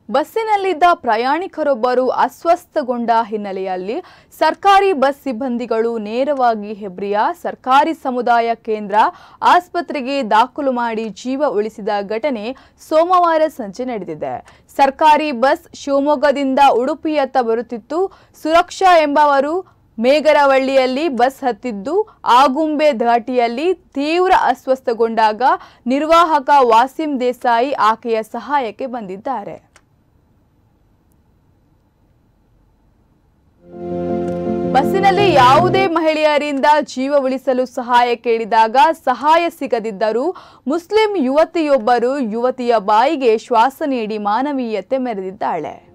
ಬಸ್ಸಿನಲ್ಲಿದ್ದ ಪ್ರಯಾಣಿಕರೊಬ್ಬರು ಅಸ್ವಸ್ಥಗೊಂಡ ಹಿನ್ನೆಲೆಯಲ್ಲಿ ಸರ್ಕಾರಿ ಬಸ್ ಸಿಬ್ಬಂದಿಗಳು ನೇರವಾಗಿ ಹೆಬ್ರಿಯ ಸರ್ಕಾರಿ ಸಮುದಾಯ ಕೇಂದ್ರ ಆಸ್ಪತ್ರೆಗೆ ದಾಖಲು ಮಾಡಿ ಜೀವ ಉಳಿಸಿದ ಘಟನೆ ಸೋಮವಾರ ಸಂಜೆ ನಡೆದಿದೆ ಸರ್ಕಾರಿ ಬಸ್ ಶಿವಮೊಗ್ಗದಿಂದ ಉಡುಪಿಯತ್ತ ಬರುತ್ತಿತ್ತು ಸುರಕ್ಷಾ ಎಂಬವರು ಮೇಗರವಳ್ಳಿಯಲ್ಲಿ ಬಸ್ ಹತ್ತಿದ್ದು ಆಗುಂಬೆ ಘಾಟಿಯಲ್ಲಿ ತೀವ್ರ ಅಸ್ವಸ್ಥಗೊಂಡಾಗ ನಿರ್ವಾಹಕ ವಾಸಿಂ ದೇಸಾಯಿ ಆಕೆಯ ಸಹಾಯಕ್ಕೆ ಬಂದಿದ್ದಾರೆ ಬಸ್ಸಿನಲ್ಲಿ ಯಾವುದೇ ಮಹಿಳೆಯರಿಂದ ಜೀವ ಉಳಿಸಲು ಸಹಾಯ ಕೇಳಿದಾಗ ಸಹಾಯ ಸಿಗದಿದ್ದರೂ ಮುಸ್ಲಿಂ ಯುವತಿಯೊಬ್ಬರು ಯುವತಿಯ ಬಾಯಿಗೆ ಶ್ವಾಸ ನೀಡಿ ಮಾನವೀಯತೆ ಮೆರೆದಿದ್ದಾಳೆ